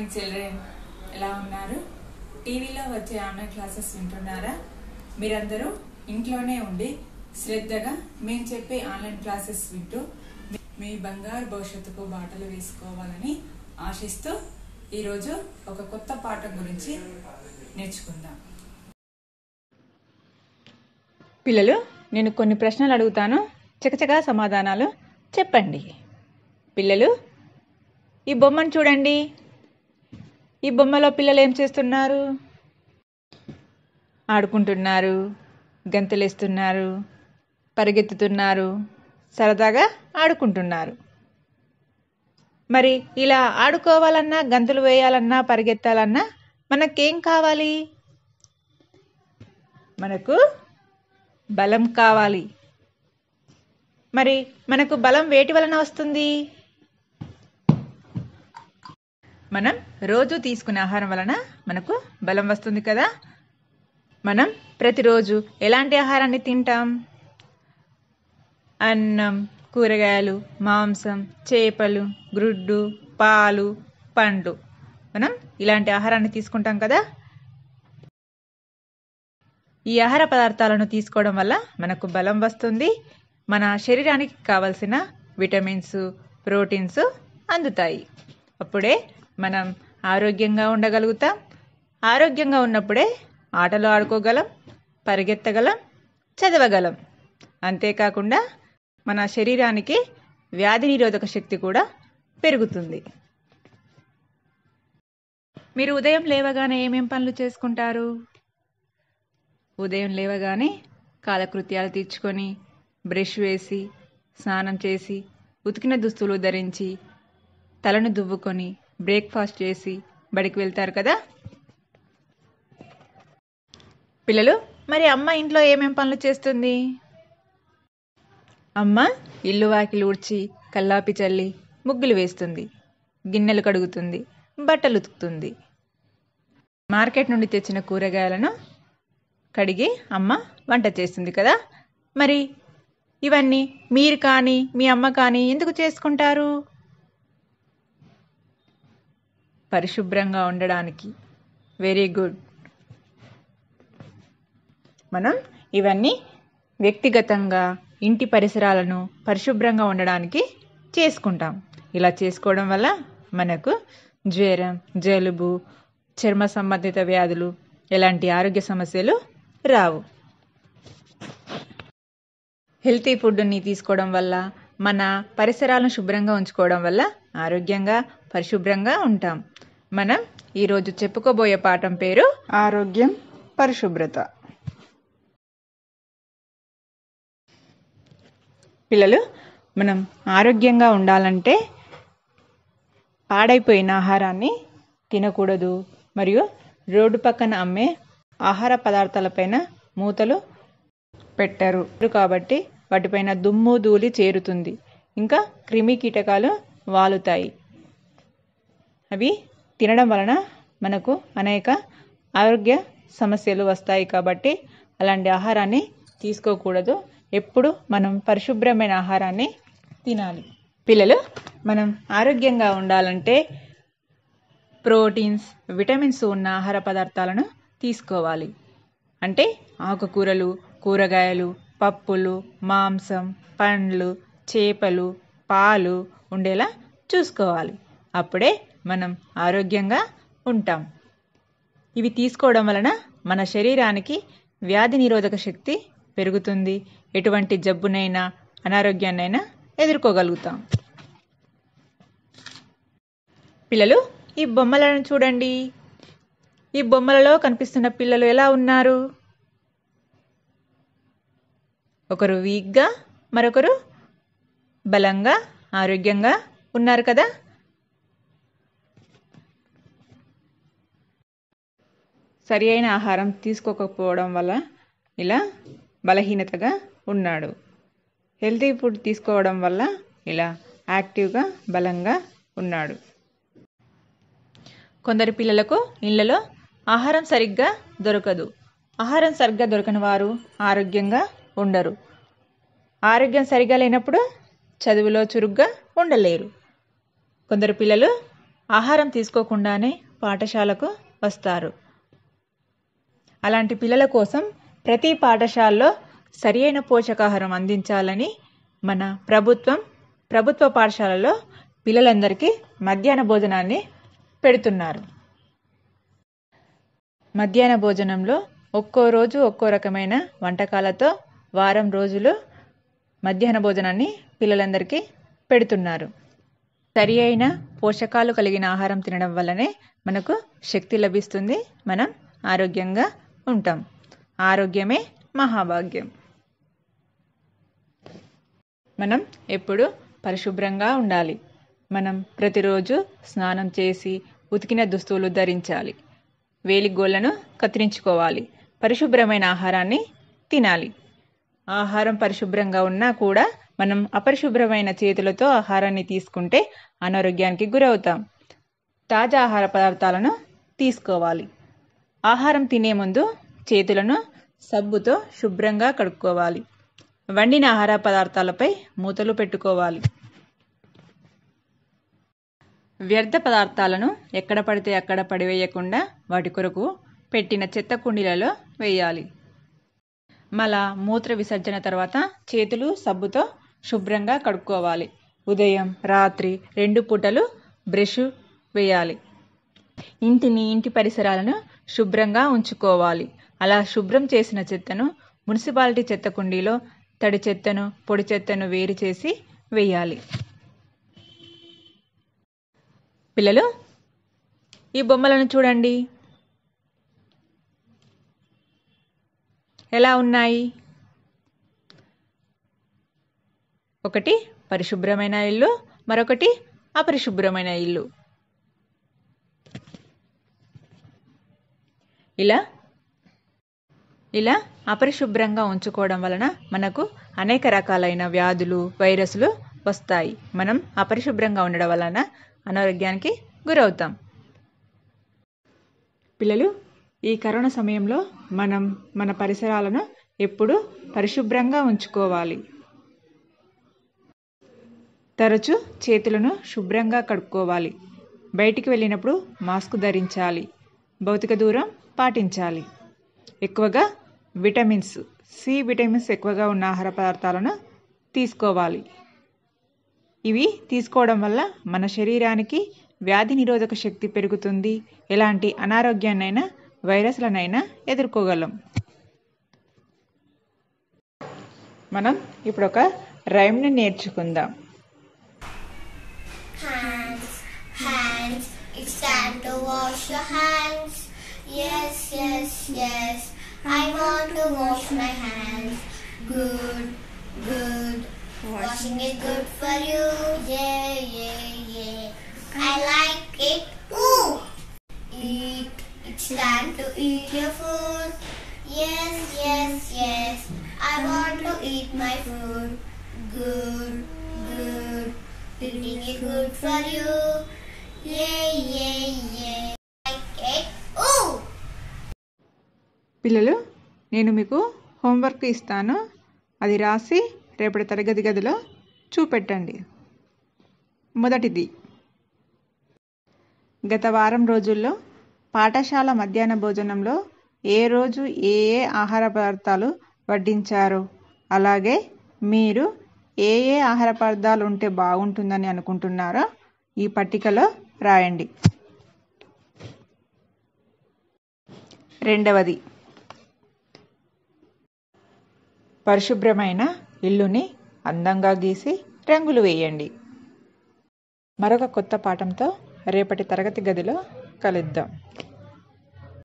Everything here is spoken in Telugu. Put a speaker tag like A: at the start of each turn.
A: మార్నింగ్ చిల్డ్రన్ ఎలా ఉన్నారు టీవీలో వచ్చే ఆన్లైన్ క్లాసెస్ వింటున్నారా మీరందరూ ఇంట్లోనే ఉండి శ్రద్ధగా మేము చెప్పే ఆన్లైన్ క్లాసెస్ వింటూ మీ బంగారు భవిష్యత్తుకు బాటలు వేసుకోవాలని ఆశిస్తూ ఈరోజు ఒక కొత్త పాఠం గురించి నేర్చుకుందాం
B: పిల్లలు నేను కొన్ని ప్రశ్నలు అడుగుతాను చకచకా సమాధానాలు చెప్పండి పిల్లలు ఈ బొమ్మను చూడండి ఈ బొమ్మలో పిల్లలు ఏం చేస్తున్నారు ఆడుకుంటున్నారు గంతులేస్తున్నారు పరిగెత్తుతున్నారు సరదాగా ఆడుకుంటున్నారు మరి ఇలా ఆడుకోవాలన్నా గంతులు వేయాలన్నా పరిగెత్తాలన్నా మనకేం కావాలి మనకు బలం కావాలి మరి మనకు బలం వేటి వలన వస్తుంది మనం రోజు తీసుకునే ఆహారం వలన మనకు బలం వస్తుంది కదా మనం ప్రతిరోజు ఎలాంటి ఆహారాన్ని తింటాం అన్నం కూరగాయలు మాంసం చేపలు గ్రుడ్డు పాలు పండ్లు మనం ఇలాంటి ఆహారాన్ని తీసుకుంటాం కదా ఈ ఆహార పదార్థాలను తీసుకోవడం వల్ల మనకు బలం వస్తుంది మన శరీరానికి కావలసిన విటమిన్స్ ప్రోటీన్స్ అందుతాయి అప్పుడే మనం ఆరోగ్యంగా ఉండగలుగుతాం ఆరోగ్యంగా ఉన్నప్పుడే ఆటలు ఆడుకోగలం పరిగెత్తగలం చదవగలం అంతేకాకుండా మన శరీరానికి వ్యాధి నిరోధక శక్తి కూడా పెరుగుతుంది మీరు ఉదయం లేవగానే ఏమేం పనులు చేసుకుంటారు ఉదయం లేవగానే కాలకృత్యాలు తీర్చుకొని బ్రష్ వేసి స్నానం చేసి ఉతికిన దుస్తులు ధరించి తలను దువ్వుకొని బ్రేక్ఫాస్ట్ చేసి బడికి వెళ్తారు కదా పిల్లలు మరి అమ్మ ఇంట్లో ఏమేం పనులు చేస్తుంది అమ్మ ఇల్లు వాకిలు ఊడ్చి కల్లాపి చల్లి ముగ్గులు వేస్తుంది గిన్నెలు కడుగుతుంది బట్టలు ఉతుకుతుంది మార్కెట్ నుండి తెచ్చిన కూరగాయలను కడిగి అమ్మ వంట చేస్తుంది కదా మరి ఇవన్నీ మీరు కానీ మీ అమ్మ కానీ ఎందుకు చేసుకుంటారు పరిశుభ్రంగా ఉండడానికి వెరీ గుడ్ మనం ఇవన్నీ వ్యక్తిగతంగా ఇంటి పరిసరాలను పరిశుభ్రంగా ఉండడానికి చేసుకుంటాం ఇలా చేసుకోవడం వల్ల మనకు జ్వరం జలుబు చర్మ సంబంధిత వ్యాధులు ఎలాంటి ఆరోగ్య సమస్యలు రావు హెల్తీ ఫుడ్ని తీసుకోవడం వల్ల మన పరిసరాలను శుభ్రంగా ఉంచుకోవడం వల్ల ఆరోగ్యంగా పరిశుభ్రంగా ఉంటాం మనం ఈరోజు చెప్పుకోబోయే పాఠం పేరు ఆరోగ్యం పరిశుభ్రత పిల్లలు మనం ఆరోగ్యంగా ఉండాలంటే పాడైపోయిన ఆహారాన్ని తినకూడదు మరియు రోడ్డు పక్కన అమ్మే ఆహార పదార్థాలపైన మూతలు పెట్టరు కాబట్టి వాటిపైన దుమ్ము ధూళి చేరుతుంది ఇంకా క్రిమి కీటకాలు వాలుతాయి అవి తినడం వలన మనకు అనేక ఆరోగ్య సమస్యలు వస్తాయి కాబట్టి అలాంటి ఆహారాన్ని తీసుకోకూడదు ఎప్పుడు మనం పరిశుభ్రమైన ఆహారాన్ని తినాలి పిల్లలు మనం ఆరోగ్యంగా ఉండాలంటే ప్రోటీన్స్ విటమిన్స్ ఉన్న ఆహార పదార్థాలను తీసుకోవాలి అంటే ఆకుకూరలు కూరగాయలు పప్పులు మాంసం పండ్లు చేపలు పాలు ఉండేలా చూసుకోవాలి అప్పుడే మనం ఆరోగ్యంగా ఉంటాం ఇవి తీసుకోవడం వలన మన శరీరానికి వ్యాధి నిరోధక శక్తి పెరుగుతుంది ఎటువంటి జబ్బునైనా అనారోగ్యాన్నైనా ఎదుర్కోగలుగుతాం పిల్లలు ఈ బొమ్మలను చూడండి ఈ బొమ్మలలో కనిపిస్తున్న పిల్లలు ఎలా ఉన్నారు ఒకరు వీక్గా మరొకరు బలంగా ఆరోగ్యంగా ఉన్నారు కదా సరి అయిన ఆహారం తీసుకోకపోవడం వల్ల ఇలా బలహీనతగా ఉన్నాడు హెల్తీ ఫుడ్ తీసుకోవడం వల్ల ఇలా యాక్టివ్గా బలంగా ఉన్నాడు కొందరు పిల్లలకు ఇళ్లలో ఆహారం సరిగ్గా దొరకదు ఆహారం సరిగ్గా దొరకని వారు ఆరోగ్యంగా ఉండరు ఆరోగ్యం సరిగ్గా లేనప్పుడు చదువులో చురుగ్గా ఉండలేరు కొందరు పిల్లలు ఆహారం తీసుకోకుండానే పాఠశాలకు వస్తారు అలాంటి పిల్లల కోసం ప్రతి పాఠశాలలో సరి అయిన పోషకాహారం అందించాలని మన ప్రభుత్వం ప్రభుత్వ పాఠశాలలో పిల్లలందరికీ మధ్యాహ్న భోజనాన్ని పెడుతున్నారు మధ్యాహ్న భోజనంలో ఒక్కో రోజు ఒక్కో రకమైన వంటకాలతో వారం రోజులు మధ్యాహ్న భోజనాన్ని పిల్లలందరికీ పెడుతున్నారు సరి అయిన పోషకాలు కలిగిన ఆహారం తినడం వల్లనే మనకు శక్తి లభిస్తుంది మనం ఆరోగ్యంగా ఉంటాం ఆరోగ్యమే మహాభాగ్యం మనం ఎప్పుడు పరిశుభ్రంగా ఉండాలి మనం ప్రతిరోజు స్నానం చేసి ఉతికిన దుస్తువులు ధరించాలి వేలిగోళ్లను కత్తిరించుకోవాలి పరిశుభ్రమైన ఆహారాన్ని తినాలి ఆహారం పరిశుభ్రంగా ఉన్నా కూడా మనం అపరిశుభ్రమైన చేతులతో ఆహారాన్ని తీసుకుంటే అనారోగ్యానికి గురవుతాం తాజా ఆహార పదార్థాలను తీసుకోవాలి ఆహారం తినే ముందు చేతులను సబ్బుతో శుభ్రంగా కడుక్కోవాలి వండిన ఆహార పదార్థాలపై మూతలు పెట్టుకోవాలి వ్యర్థ పదార్థాలను ఎక్కడ పడితే అక్కడ పడివేయకుండా వాటి కొరకు పెట్టిన చెత్త కుండీలలో వేయాలి మల మూత్ర విసర్జన తర్వాత చేతులు సబ్బుతో శుభ్రంగా కడుక్కోవాలి ఉదయం రాత్రి రెండు పూటలు బ్రష్ వేయాలి ఇంటిని ఇంటి పరిసరాలను శుభ్రంగా ఉంచుకోవాలి అలా శుభ్రం చేసిన చెత్తను మున్సిపాలిటీ చెత్త కుండీలో తడి చెత్తను పొడి చెత్తను వేరు చేసి వేయాలి పిల్లలు ఈ బొమ్మలను చూడండి ఎలా ఉన్నాయి ఒకటి పరిశుభ్రమైన ఇల్లు మరొకటి అపరిశుభ్రమైన ఇల్లు ఇలా ఇలా అపరిశుభ్రంగా ఉంచుకోవడం వలన మనకు అనేక రకాలైన వ్యాధులు వైరస్లు వస్తాయి మనం అపరిశుభ్రంగా ఉండడం వలన అనారోగ్యానికి గురవుతాం పిల్లలు ఈ కరోనా సమయంలో మనం మన పరిసరాలను ఎప్పుడూ పరిశుభ్రంగా ఉంచుకోవాలి తరచూ చేతులను శుభ్రంగా కడుక్కోవాలి బయటికి వెళ్ళినప్పుడు మాస్క్ ధరించాలి భౌతిక దూరం పాటించాలి ఎక్కువగా విటమిన్స్ సి విటమిన్స్ ఎక్కువగా ఉన్న ఆహార పదార్థాలను తీసుకోవాలి ఇవి తీసుకోవడం వల్ల మన శరీరానికి వ్యాధి నిరోధక శక్తి పెరుగుతుంది ఎలాంటి అనారోగ్యాన్నైనా వైరస్లనైనా ఎదుర్కోగలం మనం ఇప్పుడు ఒక రైమ్ని నేర్చుకుందాం
C: hands, hands. It's time to wash your hands. Yes, yes, yes. I want to wash my hands. Good, good. Washing is good for you. Yeah, yeah, yeah. I like it. Ooh. Eat. It's time to eat your food. Yes, yes, yes. I want to eat my food. Good, good. Eating is good for you. Yeah, yeah, yeah. Like it. Ooh.
B: పిల్లలు నేను మీకు హోంవర్క్ ఇస్తాను అది రాసి రేపటి తరగతి గదిలో చూపెట్టండి మొదటిది గత వారం రోజుల్లో పాఠశాల మధ్యాహ్న భోజనంలో ఏ రోజు ఏ ఏ ఆహార పదార్థాలు వడ్డించారు అలాగే మీరు ఏ ఏ ఆహార పదార్థాలు ఉంటే బాగుంటుందని అనుకుంటున్నారో ఈ పట్టికలో రాయండి రెండవది పరిశుభ్రమైన ఇల్లుని అందంగా గీసి రంగులు వేయండి మరొక కొత్త పాఠంతో రేపటి తరగతి గదిలో కలుద్దాం